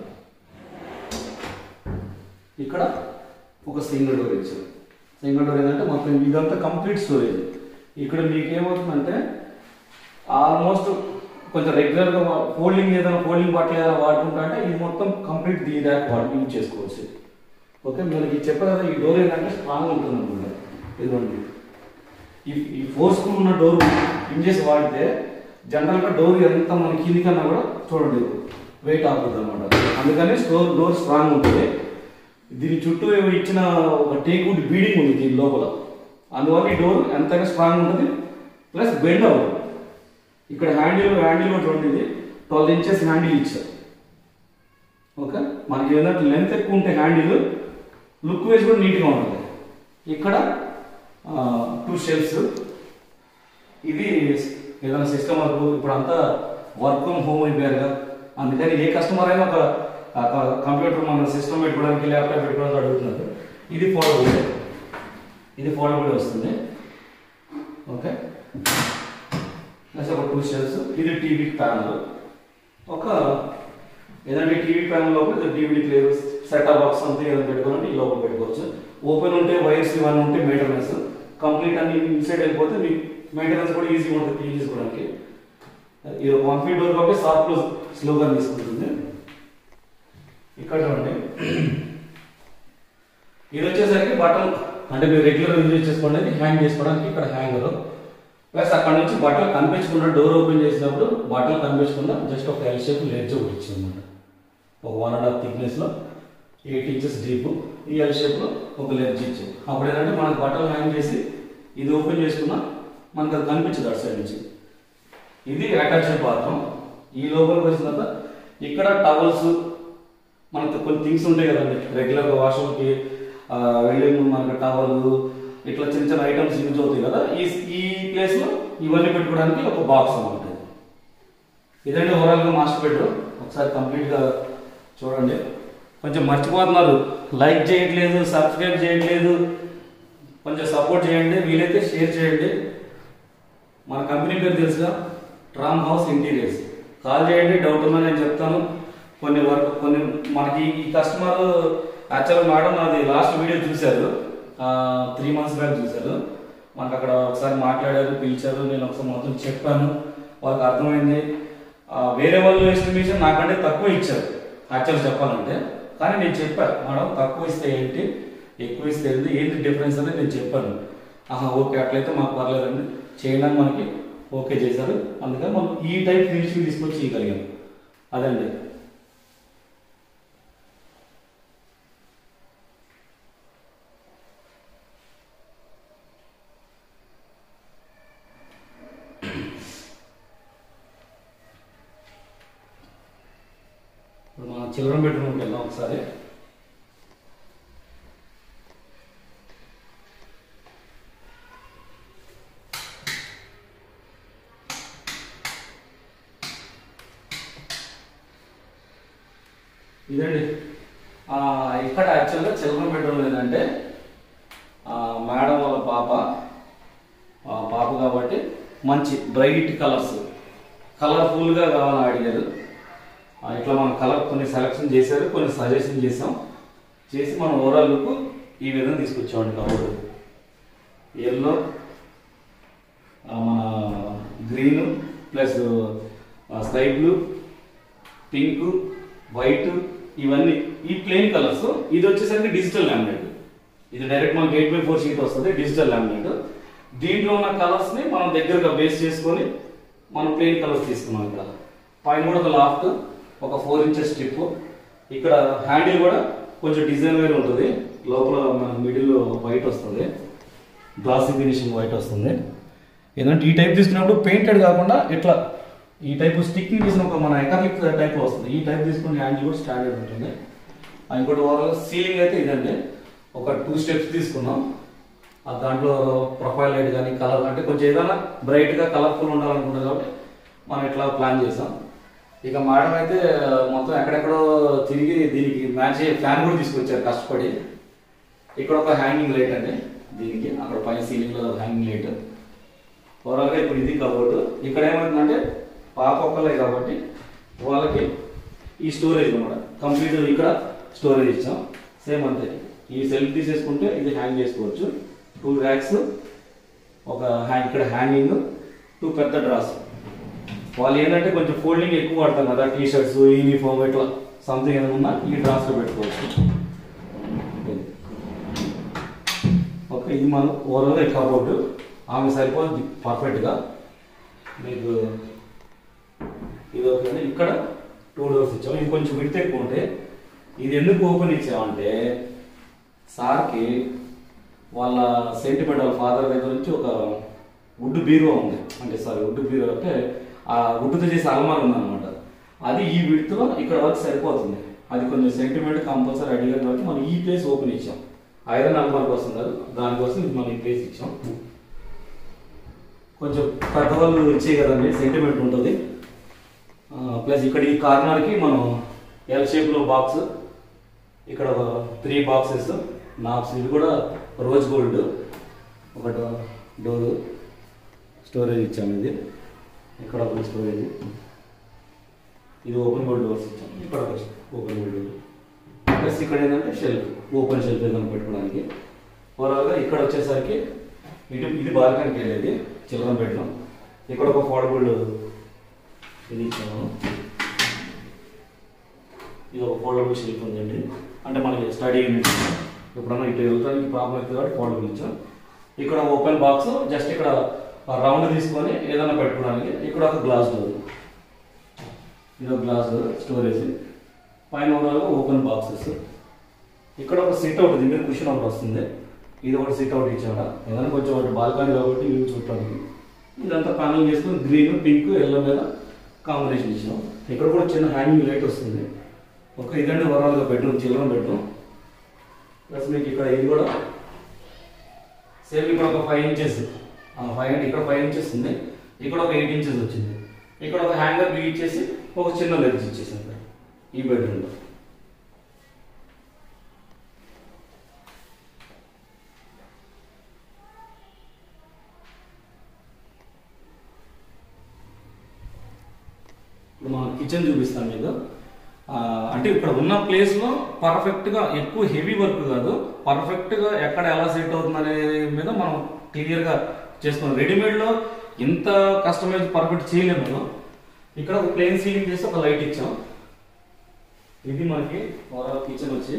ఇక్కడ ఒక సింగిల్ డోర్ ఇచ్చారు సింగిల్ డోర్ ఏంటంటే మొత్తం ఇదంతా కంప్లీట్ స్టోరేజ్ ఇక్కడ మీకు ఏమవుతుందంటే ఆల్మోస్ట్ కొంచెం రెగ్యులర్గా ఫోల్డింగ్ ఏదైనా ఫోల్డింగ్ బట్టలు ఏదైనా వాడుకుంటా అంటే ఇది మొత్తం కంప్లీట్ దీ ర్యాక్ వాడు యూజ్ చేసుకోవచ్చు ఓకే మనకి చెప్పారు కదా ఈ డోర్ ఏంటంటే స్ట్రాంగ్ ఉంటుంది అనుకుంటా ఇదిగోండి ఈ ఈ ఫోర్ స్క్రూ ఉన్న డోర్ యూజ్ చేసి వాడితే జనరల్గా డోర్ ఎంత మన కింది కన్నా కూడా చూడండి వెయిట్ ఆగుతుంది అనమాట అందుకని స్టోర్ డోర్ స్ట్రాంగ్ ఉంటుంది దీని చుట్టూ ఏమో ఇచ్చిన ఒక టేక్వుడ్ బీడింగ్ ఉంది దీని లోపల అందువల్ల ఈ డోర్ ఎంతగా స్ట్రాంగ్ ఉంటుంది ప్లస్ బెండ్ అవ్వదు ఇక్కడ హ్యాండిల్ హ్యాండిల్ కూడా చూడండి ఇది ట్వెల్వ్ ఇంచెస్ హ్యాండిల్ ఇచ్చారు ఓకే మనకి ఏంటంటే లెంత్ ఎక్కువ ఉంటే హ్యాండిల్ లుక్ వైజ్ కూడా నీట్గా ఉంటుంది ఇక్కడ టూ షెల్ఫ్స్ ఇది ఏదైనా సిస్టమ్ వర్క్ ఇప్పుడు అంతా వర్క్ ఫ్రమ్ హోమ్ అయిపోయారుగా అందుకని ఏ కస్టమర్ అయినా ఒక కంప్యూటర్ మన సిస్టమ్ పెట్టుకోవడానికి ల్యాప్టాప్ పెట్టుకోవడానికి అడుగుతున్నారు ఇది ఫోల్డబుల్ ఇది ఫోల్డబుల్ వస్తుంది ఓకే నెక్స్ట్ ఒక టూ షెల్స్ ఇది టీవీ ప్యానల్ ఒక ఏదంటే టీవీ ప్యానల్ లోపల డివిడి ప్లేయర్ సెటప్ బాక్స్ అంతా ఏదైనా పెట్టుకోవాలంటే ఈ లోపల పెట్టుకోవచ్చు ఓపెన్ ఉంటే వైర్స్ ఇవన్నీ ఉంటే మెయింటెనెన్స్ కంప్లీట్ అన్ని ఇన్సైడ్ వెళ్ళిపోతే మీకు మెయింటెనెన్స్ కూడా ఈజీగా ఉంటుంది క్లీన్ చేసుకోవడానికి ఇది వన్ ఫీట్ డోర్ కాబట్టి సాఫ్ట్ క్లోజ్ స్లోగా తీసుకుంటుంది ఇక్కడ చూడండి ఇది వచ్చేసరికి బటన్ అంటే మీరు రెగ్యులర్ యూజ్ చేసుకోండి హ్యాంగ్ చేసుకోవడానికి ఇక్కడ హ్యాంగర్ ప్లస్ అక్కడ నుంచి బట్టలు కనిపించకుండా డోర్ ఓపెన్ చేసినప్పుడు బట్టలు కనిపించకుండా జస్ట్ ఒక ఎల్ షేప్ లెడ్జ్ ఒకటి ఇచ్చింది అనమాట ఒక వన్ అండ్ హాఫ్ థిక్నెస్లో ఎయిట్ ఇంచెస్ డీప్ ఈ ఎల్ షేప్లో ఒక లెడ్జ్ ఇచ్చింది అప్పుడు ఏంటంటే మనకు బట్టలు హ్యాంగ్ చేసి ఇది ఓపెన్ చేసుకున్నా మనకు అది కనిపించదు అటు సైడ్ నుంచి ఇది అటాచ్డ్ బాత్రూమ్ ఈ లోపలికి వచ్చిన తర్వాత ఇక్కడ టవల్స్ మనకు కొన్ని థింగ్స్ ఉంటాయి కదండి రెగ్యులర్గా వాష్రూమ్కి వెళ్ళే ముందు మనకు టవల్ ఇట్లా చిన్న చిన్న ఐటమ్స్ యూజ్ అవుతాయి కదా ఈ ఈ ప్లేస్లో ఇవన్నీ పెట్టుకోవడానికి ఒక బాక్స్ ఉంటుంది ఇదండి ఓవరాల్గా మాస్టర్ బెడ్రూమ్ ఒకసారి కంప్లీట్గా చూడండి కొంచెం మర్చిపోతున్నారు లైక్ చేయట్లేదు సబ్స్క్రైబ్ చేయట్లేదు కొంచెం సపోర్ట్ చేయండి వీలైతే షేర్ చేయండి మన కంపెనీ పేరు తెలుసుగా ట్రామ్ హౌస్ ఇంటీరియర్స్ కాల్ చేయండి డౌట్ ఉన్నా నేను చెప్తాను కొన్ని వర్క్ కొన్ని మనకి ఈ కస్టమర్ యాక్చువల్గా మేడం అది లాస్ట్ వీడియో చూశారు త్రీ మంత్స్ బ్యాక్ చూశారు మనకు అక్కడ ఒకసారి మాట్లాడారు పిలిచారు నేను ఒకసారి మొత్తం చెప్పాను వాళ్ళకి అర్థమైంది ఆ, వేరే వాళ్ళు ఎస్టిమేషన్ నాకంటే తక్కువ ఇచ్చారు యాక్చువల్ చెప్పాలంటే కానీ నేను చెప్పాను మేడం తక్కువ ఇస్తే ఏంటి ఎక్కువ ఇస్తే ఏంటి ఏంటి డిఫరెన్స్ అనేది నేను చెప్పాను ఆహా ఓకే అట్లయితే మాకు పర్లేదండి చేయడానికి మనకి ఓకే చేశారు అందుకని మనం ఈ టైప్ ఫినిషింగ్ తీసుకొచ్చి చేయగలిగాం అదండి ఇప్పుడు మనం చిల్డ్రన్ బెడ్రూమ్కి వెళ్దాం ఒకసారి ఇదండి ఆ, ఇక్కడ యాక్చువల్గా చిల్డ్రన్ బెడ్రూమ్ ఏంటంటే ఆ, మేడం వాళ్ళ పాప ఆ, పాప కాబట్టి మంచి బ్రైట్ కలర్స్ కలర్ఫుల్గా కావాలని అడిగారు ఆ, ఇట్లా మనం కలర్ కొన్ని సెలెక్షన్ చేశారు కొన్ని సజెషన్ చేసాం చేసి మనం ఓవరాల్ లుక్ ఈ విధంగా తీసుకొచ్చామండి కవర్ ఎల్లో మన green plus sky blue pink white ఇవన్నీ ఈ ప్లెయిన్ కలర్స్ ఇది వచ్చేసరికి డిజిటల్ లామినేట్ ఇది డైరెక్ట్ మనకి ఎయిట్ బై ఫోర్ షీట్ వస్తుంది డిజిటల్ లామినేట్ దీంట్లో ఉన్న కలర్స్ ని మనం దగ్గరగా బేస్ చేసుకొని మనం ప్లెయిన్ కలర్స్ తీసుకున్నాం ఇక్కడ పైన కూడా ఒక లాఫ్ట్ ఒక ఫోర్ ఇంచెస్ స్ట్రిప్ ఇక్కడ హ్యాండిల్ కూడా కొంచెం డిజైన్ వేరే ఉంటుంది లోపల మన మిడిల్ వైట్ వస్తుంది గ్లాసీ ఫినిషింగ్ వైట్ వస్తుంది ఏంటంటే ఈ టైప్ తీసుకున్నప్పుడు పెయింటెడ్ కాకుండా ఇట్లా ఈ టైప్ స్టిక్కింగ్ తీసిన ఒక మన ఎకర్లిక్ టైప్ వస్తుంది ఈ టైప్ తీసుకుని హ్యాండిల్ కూడా స్టాండర్డ్ ఉంటుంది ఆ ఇంకోటి ఓవరాల్ సీలింగ్ అయితే ఇదండి ఒక టూ స్టెప్స్ తీసుకున్నాం ఆ దాంట్లో ప్రొఫైల్ లైట్ కానీ కలర్ అంటే కొంచెం ఏదైనా బ్రైట్గా కలర్ఫుల్ ఉండాలనుకుంటుంది కాబట్టి మనం ఇట్లా ప్లాన్ చేసాం ఇక మేడం అయితే మొత్తం ఎక్కడెక్కడో తిరిగి దీనికి మ్యాచ్ అయ్యే ఫ్యాన్ కూడా తీసుకొచ్చారు కష్టపడి ఇక్కడ ఒక హ్యాంగింగ్ లైట్ అండి దీనికి అక్కడ పైన సీలింగ్ లో హ్యాంగింగ్ లైట్ ఓవరాల్గా ఇప్పుడు ఇది కబోర్డ్ ఇక్కడ ఏమైందంటే పాప ఒక్కలే కాబట్టి వాళ్ళకి ఈ స్టోరేజ్ అనమాట కంప్లీట్ ఇక్కడ స్టోరేజ్ ఇచ్చాం సేమ్ అంతే ఈ సెల్ఫ్ తీసేసుకుంటే ఇది హ్యాంగ్ చేసుకోవచ్చు టూ ర్యాక్స్ ఒక హ్యాంగ్ ఇక్కడ హ్యాంగింగ్ టూ పెద్ద డ్రాస్ వాళ్ళు ఏంటంటే కొంచెం ఫోల్డింగ్ ఎక్కువ వాడతారు కదా టీ షర్ట్స్ యూనిఫామ్ ఇట్లా సంథింగ్ ఏదైనా ఉన్నా ఈ డ్రాస్లో పెట్టుకోవచ్చు ఓకే ఇది మనం ఓవరాల్గా కబోర్డ్ ఆమె సరిపోద్ది పర్ఫెక్ట్గా మీకు ఇది ఓకే ఇక్కడ టూ డోర్స్ ఇచ్చాము ఇది కొంచెం విడితే ఎక్కువ ఉంటే ఇది ఎందుకు ఓపెన్ ఇచ్చామంటే సార్కి వాళ్ళ సెంటిమెంట్ వాళ్ళ ఫాదర్ దగ్గర నుంచి ఒక వుడ్ బీరో ఉంది అంటే సారీ వుడ్ బీరో అంటే ఆ వుడ్తో చేసే అలమార్ ఉందన్నమాట అది ఈ విడితో ఇక్కడ వరకు సరిపోతుంది అది కొంచెం సెంటిమెంట్ కంపల్సరీ అడిగారు కాబట్టి మనం ఈ ప్లేస్ ఓపెన్ ఇచ్చాం ఐరన్ అలమార్ కోసం కాదు దానికోసం ఇది మనం ఈ ప్లేస్ ఇచ్చాం కొంచెం పెద్దవాళ్ళు ఇచ్చే కదండి సెంటిమెంట్ ఉంటుంది ప్లస్ ఇక్కడ ఈ కార్నర్కి మనం ఎల్ షేప్లో బాక్స్ ఇక్కడ ఒక త్రీ బాక్సెస్ నాప్స్ ఇవి కూడా రోజ్ గోల్డ్ ఒక డోర్ స్టోరేజ్ ఇచ్చాము ఇది ఇక్కడ ఒక స్టోరేజ్ ఇది ఓపెన్ గోల్డ్ డోర్స్ ఇచ్చాము ఇక్కడ ఒక ఓపెన్ గోల్డ్ డోర్ ప్లస్ ఇక్కడ ఏంటంటే షెల్ఫ్ ఓపెన్ షెల్ఫ్ ఏదైనా పెట్టుకోవడానికి ఓవరాల్గా ఇక్కడ వచ్చేసరికి ఇటు ఇది బాల్కనీకి వెళ్ళేది చిల్డ్రన్ బెడ్రూమ్ ఇక్కడ ఒక ఫోల్డబుల్ ఇది ఇచ్చాము ఇది ఒక ఫోల్డబుల్ షెల్ఫ్ ఉందండి అంటే మనకి స్టడీ యూనిట్ ఎప్పుడన్నా ఇటు వెళ్ళడానికి ప్రాబ్లం అవుతుంది కాబట్టి ఫోల్డబుల్ ఇచ్చాం ఇక్కడ ఓపెన్ బాక్స్ జస్ట్ ఇక్కడ రౌండ్ తీసుకొని ఏదైనా పెట్టుకోవడానికి ఇక్కడ ఒక గ్లాస్ డోర్ ఇది ఒక గ్లాస్ స్టోరేజ్ పైన ఓవరాల్గా ఓపెన్ బాక్సెస్ ఇక్కడ ఒక సిట్ అవుట్ దీని మీద కుషన్ ఒకటి వస్తుంది ఇది ఒకటి సిట్ అవుట్ ఇచ్చాడ ఏదైనా కొంచెం ఒకటి బాల్కనీ కాబట్టి వ్యూ చూడటానికి ఇదంతా ప్యానల్ చేసుకుని గ్రీన్ పింక్ ఎల్లో మీద కాంబినేషన్ ఇచ్చాం ఇక్కడ కూడా చిన్న హ్యాంగింగ్ లైట్ వస్తుంది ఒక ఇదండి ఓవరాల్గా బెడ్రూమ్ చిల్డ్రన్ బెడ్రూమ్ ప్లస్ మీకు ఇక్కడ ఇది కూడా సేమ్ ఇక్కడ ఒక ఫైవ్ ఇంచెస్ ఫైవ్ ఇక్కడ ఫైవ్ ఇంచెస్ ఉంది ఇక్కడ ఒక ఎయిట్ ఇంచెస్ వచ్చింది ఇక్కడ ఒక హ్యాంగర్ బిగ్ ఇచ్చేసి ఒక చిన్న లెగ్స్ ఇచ్చేసాం ఇక్కడ ఈ బెడ్రూమ్లో ఇప్పుడు మన కిచెన్ చూపిస్తాను మీకు ఆ, అంటే ఇక్కడ ఉన్న ప్లేస్ లో పర్ఫెక్ట్ గా ఎక్కువ హెవీ వర్క్ కాదు పర్ఫెక్ట్ గా ఎక్కడ ఎలా సెట్ అవుతుంది అనే మీద మనం క్లియర్ గా చేసుకున్నాం రెడీమేడ్ లో ఇంత కస్టమైజ్ పర్ఫెక్ట్ చేయలేము మనం ఇక్కడ ఒక ప్లేన్ సీలింగ్ చేసి ఒక లైట్ ఇచ్చాం ఇది మనకి ఓవరాల్ కిచెన్ వచ్చి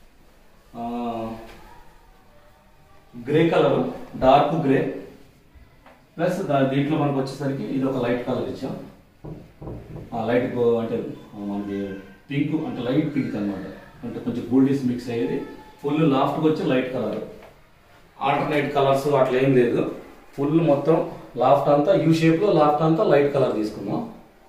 grey colour dark grey plus దీంట్లో మనకు వచ్చేసరికి ఇది ఒక లైట్ కలర్ ఇచ్చాం ఆ లైట్ గో- అంటే ఆ మనకి పింక్ అంటే లైట్ పింక్ అన్నమాట అంటే కొంచెం గోల్డీస్ మిక్స్ అయ్యేది ఫుల్ లాఫ్ట్కి వచ్చి లైట్ కలర్ ఆల్టర్నేట్ కలర్స్ అట్లా ఏం లేదు ఫుల్ మొత్తం లాఫ్ట్ అంతా యూ షేప్ లో లాఫ్ట్ అంతా లైట్ కలర్ తీసుకున్నాం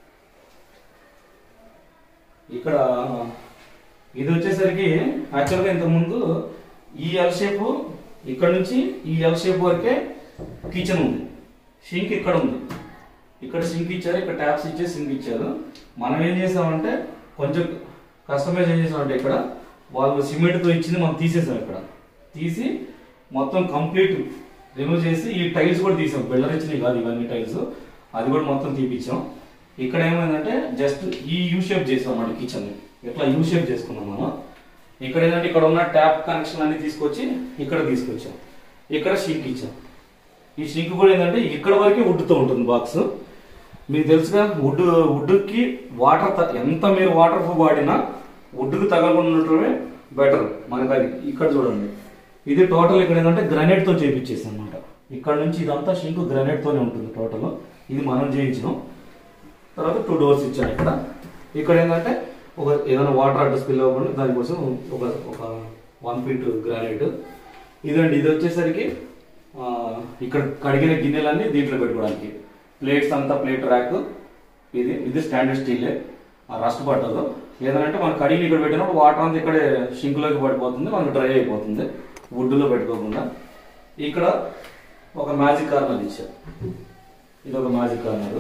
ఇక్కడ ఇది వచ్చేసరికి యాక్చువల్గా ఇంతకు ముందు ఈ ఎల్ షేప్ ఇక్కడ నుంచి ఈ ఎల్ షేప్ వరకే కిచెన్ ఉంది షింక్ ఇక్కడ ఉంది ఇక్కడ సింక్ ఇచ్చారు ఇక్కడ ట్యాప్స్ ఇచ్చి సింక్ ఇచ్చారు మనం ఏం చేసామంటే కొంచెం కస్టమైజ్ ఏం చేసామంటే ఇక్కడ వాళ్ళు సిమెంట్తో ఇచ్చింది మనం తీసేసాం ఇక్కడ తీసి మొత్తం కంప్లీట్ రిమూవ్ చేసి ఈ టైల్స్ కూడా తీసాం బిల్డర్ ఇచ్చినవి కాదు ఇవన్నీ టైల్స్ అది కూడా మొత్తం తీపిచ్చాం ఇక్కడ ఏమైందంటే జస్ట్ ఈ యూ షేప్ చేసాం అన్నమాట కిచెన్ ఇట్లా యూ షేప్ చేసుకున్నాం మనం ఇక్కడ ఏంటంటే ఇక్కడ ఉన్న ట్యాప్ కనెక్షన్ అన్ని తీసుకొచ్చి ఇక్కడ తీసుకొచ్చాం ఇక్కడ షింక్ ఇచ్చాం ఈ షింక్ కూడా ఏంటంటే ఇక్కడ వరకే వుడ్తో ఉంటుంది బాక్స్ మీకు తెలుసుగా వుడ్ వుడ్కి వాటర్ త- ఎంత మీరు వాటర్ ప్రూఫ్ వాడినా వుడ్కి తగలకుండా ఉండటమే బెటర్ మనకి అది ఇక్కడ చూడండి ఇది టోటల్ ఇక్కడ ఏంటంటే గ్రానైట్ తో చేపించేసి అనమాట ఇక్కడ నుంచి ఇదంతా షింక్ గ్రానైట్ తోనే ఉంటుంది టోటల్ ఇది మనం చేయించినాం తర్వాత టూ డోర్స్ ఇచ్చాను ఇక్కడ ఇక్కడ ఏంటంటే ఒక ఏదైనా వాటర్ అడ్డు స్పిల్ అవ్వకుండా దానికోసం ఒక ఒక వన్ ఫీట్ గ్రానైట్ ఇదండి ఇది వచ్చేసరికి ఆ, ఇక్కడ కడిగిన గిన్నెలన్నీ దీంట్లో పెట్టుకోవడానికి ప్లేట్స్ అంతా ప్లేట్ ర్యాక్ ఇది ఇది స్టాండర్డ్ స్టీలే రస్ట్ పట్టదు ఏదంటే మనం కడిగి ఇక్కడ పెట్టినప్పుడు వాటర్ అంతా ఇక్కడే షింక్లోకి పడిపోతుంది మనకు డ్రై అయిపోతుంది వుడ్లో పెట్టుకోకుండా ఇక్కడ ఒక మ్యాజిక్ కార్నర్ ఇచ్చారు ఇది ఒక మ్యాజిక్ కార్నర్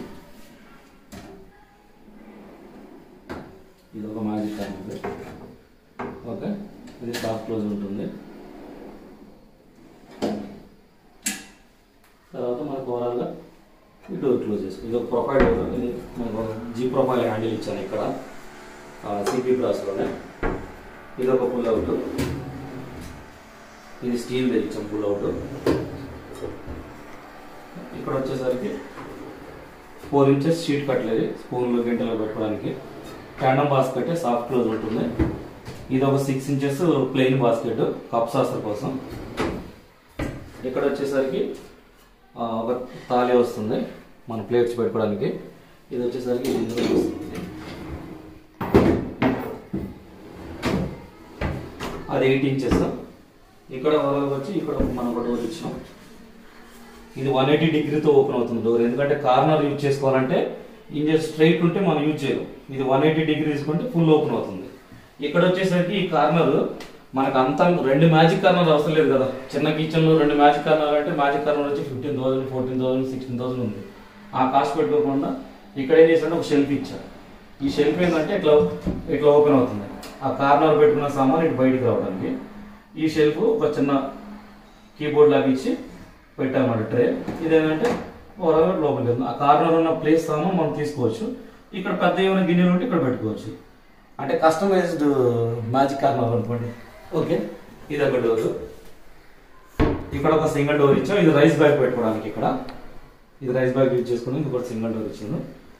ఇది ఒక మ్యాజిక్ కార్నర్ ఓకే ఇది సాఫ్ట్ క్లోజ్ ఉంటుంది తర్వాత మనకు ఓవరాల్గా ఈ డోర్ క్లోజ్ చేసుకో ఇది ఒక ప్రొఫైల్ డోర్ ఇది మనకు జీ ప్రొఫైల్ హ్యాండిల్ ఇచ్చాను ఇక్కడ సిపి బ్రాస్లోనే ఇది ఒక పుల్ అవుట్ ఇది స్టీల్ ఇచ్చాం పుల్ అవుట్ ఇక్కడ వచ్చేసరికి ఫోర్ ఇంచెస్ షీట్ కట్టలేదు స్పూన్లు గంటలు పెట్టుకోవడానికి క్యాండమ్ బాస్కెట్ సాఫ్ట్ క్లోజ్ ఉంటుంది ఇది ఒక six inches plain basket cup saucer కోసం ఇక్కడ వచ్చేసరికి ఆ, ఒక తాళి వస్తుంది మన ప్లేట్స్ పెట్టుకోవడానికి ఇది వచ్చేసరికి ఇది ఇందులో వస్తుంది అది ఎయిట్ ఇంచెస్ ఇక్కడ వరకు వచ్చి ఇక్కడ మనం ఒక డోర్ ఇచ్చాం ఇది వన్ ఎయిటీ డిగ్రీతో ఓపెన్ అవుతుంది డోర్ ఎందుకంటే కార్నర్ యూజ్ చేసుకోవాలంటే ఇంజన్ స్ట్రైట్ ఉంటే మనం యూజ్ చేయలేం ఇది వన్ ఎయిటీ డిగ్రీ తీసుకుంటే ఫుల్ ఓపెన్ అవుతుంది ఇక్కడ వచ్చేసరికి ఈ కార్నర్ మనకు అంత రెండు మ్యాజిక్ కార్నర్ అవసరం లేదు కదా చిన్న కిచెన్లో రెండు మ్యాజిక్ కార్నర్ అంటే మ్యాజిక్ కార్నర్ వచ్చి fifteen thousand fourteen thousand sixteen thousand ఉంది ఆ కాస్ట్ పెట్టుకోకుండా ఇక్కడ ఏం చేశారంటే ఒక షెల్ఫ్ ఇచ్చారు ఈ షెల్ఫ్ ఏంటంటే ఇట్లా ఇట్లా ఓపెన్ అవుతుంది ఆ కార్నర్ పెట్టుకున్న సామాన్ ఇటు బయటికి రావడానికి ఈ షెల్ఫ్ ఒక చిన్న కీబోర్డ్ లాగా ఇచ్చి పెట్టామన్నమాట ట్రే ఇదేంటంటే ఓవరాల్ లోపలికి వెళ్తుంది ఆ కార్నర్ ఉన్న ప్లేస్ సామాన్ మనం తీసుకోవచ్చు ఇక్కడ పెద్ద ఏమైనా గిన్నెలు ఉంటే ఇక్కడ పెట్టుకోవచ్చు అంటే కస్టమైజ్డ్ మ్యాజిక్ కార్నర్ అనుకోండి ఓకే ఇది ఒక డోర్ ఇక్కడ ఒక సింగిల్ డోర్ ఇచ్చాం ఇది రైస్ బ్యాగ్ పెట్టుకోవడానికి ఇక్కడ ఇది రైస్ బ్యాగ్ యూజ్ చేసుకుని ఇంకొక సింగిల్ డోర్ ఇచ్చాను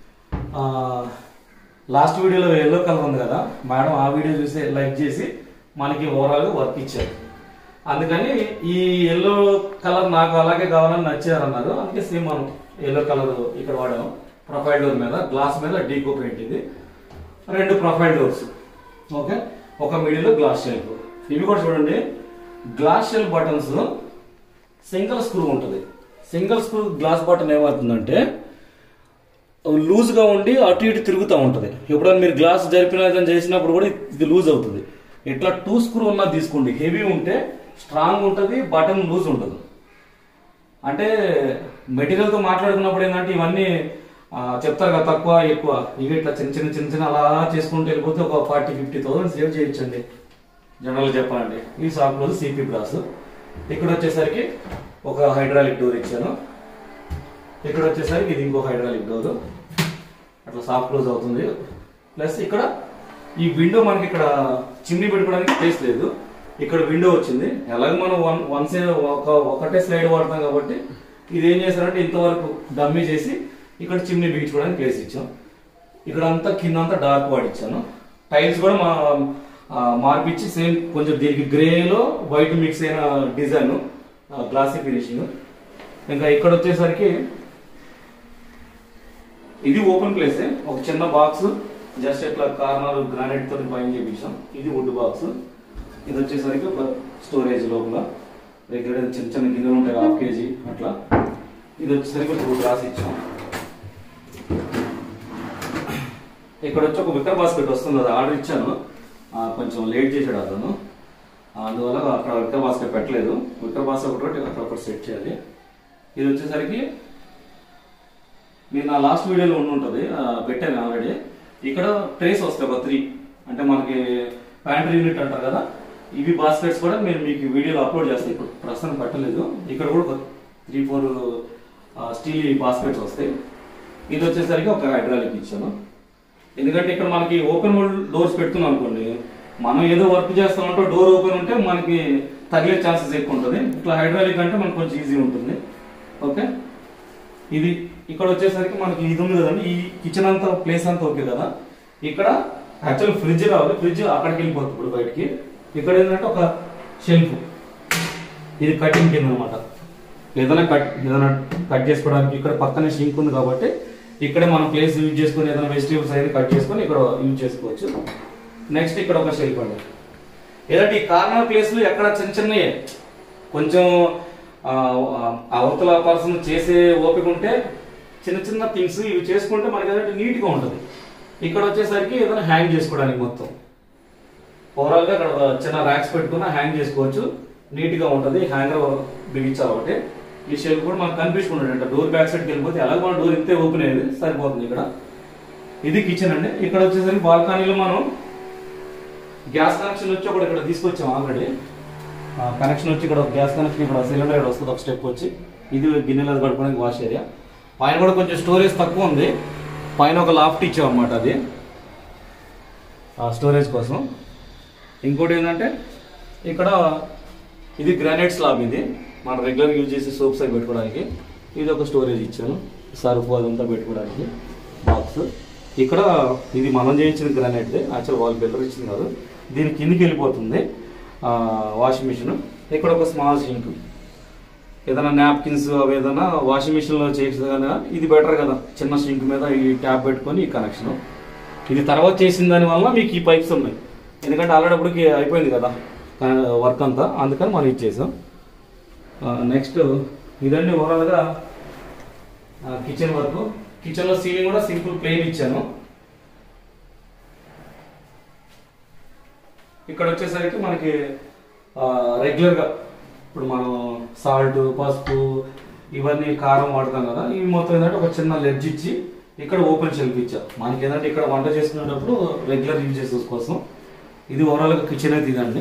లాస్ట్ వీడియోలో ఎల్లో కలర్ ఉంది కదా మేడం ఆ వీడియో చూసి లైక్ చేసి మనకి ఓవరాల్గా వర్క్ ఇచ్చారు అందుకని ఈ ఎల్లో కలర్ నాకు అలాగే కావాలని నచ్చారన్నారు అందుకే సేమ్ మనం ఎల్లో కలర్ ఇక్కడ వాడాము ప్రొఫైల్ డోర్ మీద గ్లాస్ మీద డీకో పెయింట్ ఇది రెండు ప్రొఫైల్ డోర్స్ ఓకే ఒక మిడిల్ గ్లాస్ షెల్ఫ్ ఇవి కూడా చూడండి glass shelf buttons single screw ఉంటుంది సింగిల్ స్క్రూ గ్లాస్ బటన్ ఏమవుతుందంటే లూజ్ గా ఉండి అటు ఇటు తిరుగుతూ ఉంటుంది ఎప్పుడైనా మీరు గ్లాస్ జరిపిన చేసినప్పుడు కూడా ఇది లూజ్ అవుతుంది ఇట్లా టూ స్క్రూ ఉన్నది తీసుకోండి హెవీ ఉంటే స్ట్రాంగ్ ఉంటుంది బటన్ లూజ్ ఉంటుంది అంటే మెటీరియల్ తో మాట్లాడుకున్నప్పుడు ఏంటంటే ఇవన్నీ ఆ, చెప్తారు కదా తక్కువ ఎక్కువ ఇవి ఇట్లా చిన్న చిన్న చిన్న చిన్న అలా చేసుకుంటూ వెళ్ళిపోతే ఒక ఫార్టీ ఫిఫ్టీ థౌసండ్ సేవ్ చేయొచ్చండి జనరల్ చెప్పాలంటే ఈ షాప్ లో సిపి బ్రాస్ ఇక్కడ వచ్చేసరికి ఒక హైడ్రాలిక్ డోర్ ఇచ్చాను ఇక్కడ వచ్చేసరికి ఇది ఇంకో హైడ్రాలిక్ డోర్ అట్లా సాఫ్ట్ క్లోజ్ అవుతుంది ప్లస్ ఇక్కడ ఈ విండో మనకి ఇక్కడ చిమ్నీ పెట్టుకోవడానికి ప్లేస్ లేదు ఇక్కడ విండో వచ్చింది ఎలాగో మనం వన్ వన్ సైడ్ ఒక ఒకటే స్లైడ్ వాడతాం కాబట్టి ఇది ఏం చేశారంటే ఇంతవరకు డమ్మీ చేసి ఇక్కడ చిమ్నీ బిగించుకోవడానికి ప్లేస్ ఇచ్చాం ఇక్కడ అంతా కింద అంతా డార్క్ వాడిచ్చాను టైల్స్ కూడా మా ఆ, మార్పిచ్చి సేమ్ కొంచెం దీనికి గ్రేలో వైట్ మిక్స్ అయిన డిజైన్ గ్లాసీ ఫినిషింగ్ ఇంకా ఇక్కడ వచ్చేసరికి ఇది ఓపెన్ ప్లేస్ ఒక చిన్న బాక్స్ జస్ట్ ఇట్లా కార్నర్ గ్రానైట్ తో పైన చేపించాం ఇది వుడ్ బాక్స్ ఇది వచ్చేసరికి ఒక స్టోరేజ్ లోపల దగ్గర చిన్న చిన్న గిన్నెలు ఉంటాయి హాఫ్ కేజీ అట్లా ఇది వచ్చేసరికి టూ గ్లాస్ ఇచ్చాం ఇక్కడ వచ్చి ఒక వికర్ బాస్కెట్ వస్తుంది అది ఆర్డర్ ఇచ్చాను ఆ, కొంచెం లేట్ చేశాడు అతను ఆ, అందువల్ల అక్కడ వికర్ బాస్కెట్ పెట్టలేదు వికర్ బాస్కెట్ ఒకటి అక్కడ ఒకటి సెట్ చేయాలి ఇది వచ్చేసరికి మీరు నా లాస్ట్ వీడియోలో ఉండి ఉంటుంది ఆ, పెట్టాను ఆల్రెడీ ఇక్కడ ట్రేస్ వస్తాయి ఒక త్రీ అంటే మనకి ప్యాంట్రీ యూనిట్ అంటారు కదా ఇవి బాస్కెట్స్ కూడా నేను మీకు వీడియోలో అప్లోడ్ చేస్తాను ఇప్పుడు ప్రస్తుతం పెట్టలేదు ఇక్కడ కూడా ఒక త్రీ ఫోర్ స్టీల్ బాస్కెట్స్ వస్తాయి ఇది వచ్చేసరికి ఒక హైడ్రాలిక్ ఇచ్చాను ఎందుకంటే ఇక్కడ మనకి ఓపెన్ డోర్స్ పెడుతున్నాం అనుకోండి మనం ఏదో వర్క్ చేస్తామంటే డోర్ ఓపెన్ ఉంటే మనకి తగిలే ఛాన్సెస్ ఎక్కువ ఉంటుంది ఇట్లా హైడ్రాలిక్ అంటే మనకు కొంచెం ఈజీ ఉంటుంది ఓకే ఇది ఇక్కడ వచ్చేసరికి మనకి ఇది ఉంది కదండి ఈ కిచెన్ అంతా ప్లేస్ అంతా ఓకే కదా ఇక్కడ యాక్చువల్ ఫ్రిడ్జ్ రావాలి ఫ్రిడ్జ్ అక్కడికి వెళ్ళిపోతుంది ఇప్పుడు బయటికి ఇక్కడ ఏంటంటే ఒక షెల్ఫ్ ఇది కటింగ్ కింద అనమాట ఏదైనా కట్ ఏదైనా కట్ చేసుకోవడానికి ఇక్కడ పక్కనే షింక్ ఉంది కాబట్టి ఇక్కడే మనం ప్లేస్ యూజ్ చేసుకొని ఏదైనా వెజిటేబుల్స్ అయితే కట్ చేసుకొని ఇక్కడ యూజ్ చేసుకోవచ్చు నెక్స్ట్ ఇక్కడ ఒక షెల్ఫ్ అండి ఏదంటే ఈ కార్నర్ ప్లేస్లు ఎక్కడ చిన్న చిన్నయే కొంచెం ఆ, అవతల పర్సన్ చేసే ఓపిక ఉంటే చిన్న చిన్న థింగ్స్ ఇవి చేసుకుంటే మనకి ఏదంటే నీట్గా ఉంటుంది ఇక్కడ వచ్చేసరికి ఏదైనా హ్యాంగ్ చేసుకోవడానికి మొత్తం ఓవరాల్ గా ఇక్కడ ఒక చిన్న ర్యాక్స్ పెట్టుకున్న హ్యాంగ్ చేసుకోవచ్చు నీట్ గా ఉంటది హ్యాంగర్ బిగించాలి ఒకటి ఈ షేప్ కూడా మనకు కనిపించుకుంటాడు అంటే డోర్ బ్యాక్ సైడ్కి వెళ్ళిపోతే ఎలాగ మన డోర్ ఇంతే ఓపెన్ అయ్యేది సరిపోతుంది ఇక్కడ ఇది కిచెన్ అండి ఇక్కడ వచ్చేసరికి బాల్కనీలో మనం గ్యాస్ కనెక్షన్ వచ్చి ఒకటి ఇక్కడ తీసుకొచ్చాం ఆల్రెడీ కనెక్షన్ వచ్చి ఇక్కడ గ్యాస్ కనెక్షన్ ఇక్కడ సిలిండర్ ఇక్కడ వస్తుంది ఒక స్టెప్ వచ్చి ఇది గిన్నెలు అది కడుకోవడానికి వాష్ ఏరియా పైన కూడా కొంచెం స్టోరేజ్ తక్కువ ఉంది పైన ఒక లాఫ్ట్ ఇచ్చాం అన్నమాట అది స్టోరేజ్ కోసం ఇంకోటి ఏంటంటే ఇక్కడ ఇది గ్రానైట్ స్లాబ్ ఇది మనం రెగ్యులర్ యూజ్ చేసే సోప్స్ అవి పెట్టుకోవడానికి ఇది ఒక స్టోరేజ్ ఇచ్చాను సర్ఫ్ అదంతా పెట్టుకోవడానికి బాక్స్ ఇక్కడ ఇది మనం చేయించిన గ్రానైట్ యాక్చువల్ వాల్ బిల్డర్ ఇచ్చింది కాదు దీని కిందికి వెళ్ళిపోతుంది వాషింగ్ మిషన్ ఇక్కడ ఒక స్మాల్ సింక్ ఏదైనా నాప్కిన్స్ అవి ఏదైనా వాషింగ్ మిషన్లో చేసేది కానీ ఇది బెటర్ కదా చిన్న సింక్ మీద ఈ ట్యాప్ పెట్టుకొని ఈ కనెక్షన్ ఇది తర్వాత చేసిన దాని వల్ల మీకు ఈ పైప్స్ ఉన్నాయి ఎందుకంటే ఆల్రెడీ అప్పటికి అయిపోయింది కదా వర్క్ అంతా అందుకని మనం ఇచ్చేసాం నెక్స్ట్ ఇదండి ఓవరాల్గా కిచెన్ వర్క్ కిచెన్లో సీలింగ్ కూడా సింపుల్ ప్లెయిన్ ఇచ్చాను ఇక్కడ వచ్చేసరికి మనకి రెగ్యులర్గా ఇప్పుడు మనం సాల్ట్ పసుపు ఇవన్నీ కారం వాడతాం కదా ఇవి మొత్తం ఏంటంటే ఒక చిన్న లెడ్జ్ ఇచ్చి ఇక్కడ ఓపెన్ షెల్ఫ్ ఇచ్చా మనకి ఏంటంటే ఇక్కడ వంట చేసుకునేటప్పుడు రెగ్యులర్ యూజెస్ కోసం ఇది ఓవరాల్గా కిచెన్ అయితే ఇదండి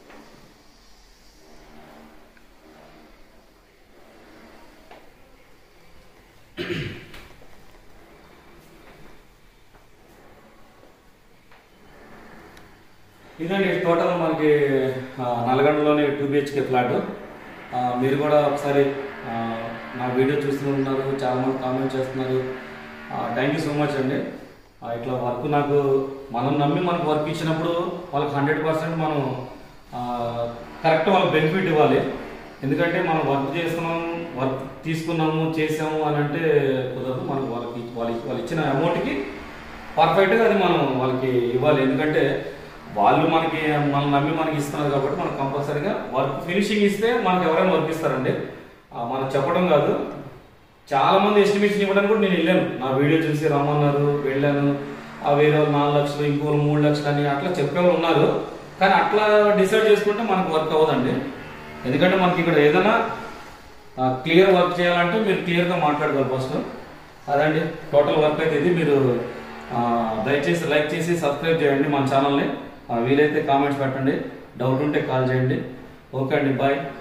ఇదండి టోటల్ మనకి ఆ, నల్గొండలోని టూ బిహెచ్కే ఫ్లాట్ ఆ, మీరు కూడా ఒకసారి ఆ, నా వీడియో చూస్తూ ఉన్నారు చాలా మంది కామెంట్ చేస్తున్నారు థ్యాంక్ యూ సో మచ్ అండి ఆ, ఇట్లా వర్క్ నాకు మనం నమ్మి మనకు వర్క్ ఇచ్చినప్పుడు వాళ్ళకి హండ్రెడ్ పర్సెంట్ మనం కరెక్ట్ వాళ్ళకి బెనిఫిట్ ఇవ్వాలి ఎందుకంటే మనం వర్క్ చేస్తున్నాం వర్క్ తీసుకున్నాము చేసాము అని అంటే కుదరదు మనం వాళ్ళకి వాళ్ళకి వాళ్ళు ఇచ్చిన అమౌంట్కి పర్ఫెక్ట్గా అది మనం వాళ్ళకి ఇవ్వాలి ఎందుకంటే వాళ్ళు మనకి మనం నమ్మి మనకి ఇస్తున్నారు కాబట్టి మనం కంపల్సరీగా వర్క్ ఫినిషింగ్ ఇస్తే మనకి ఎవరైనా వర్క్ ఇస్తారండి ఆ, మనం చెప్పడం కాదు చాలా మంది ఎస్టిమేషన్ ఇవ్వడానికి కూడా నేను వెళ్ళాను నా వీడియో చూసి రమ్మన్నారు వెళ్ళాను ఆ వేరే వాళ్ళు నాలుగు లక్షలు ఇంకోళ్ళు మూడు లక్షలు అని అట్లా చెప్పేవాళ్ళు ఉన్నారు కానీ అట్లా డిసైడ్ చేసుకుంటే మనకు వర్క్ అవ్వదండి ఎందుకంటే మనకి ఇక్కడ ఏదైనా క్లియర్ వర్క్ చేయాలంటే మీరు క్లియర్గా మాట్లాడగలరు ఫస్ట్ అదండి టోటల్ వర్క్ అయితే ఇది మీరు ఆ, దయచేసి లైక్ చేసి సబ్స్క్రైబ్ చేయండి మన ఛానల్ని ఆ, వీలైతే కామెంట్స్ పెట్టండి డౌట్ ఉంటే కాల్ చేయండి ఓకే అండి బాయ్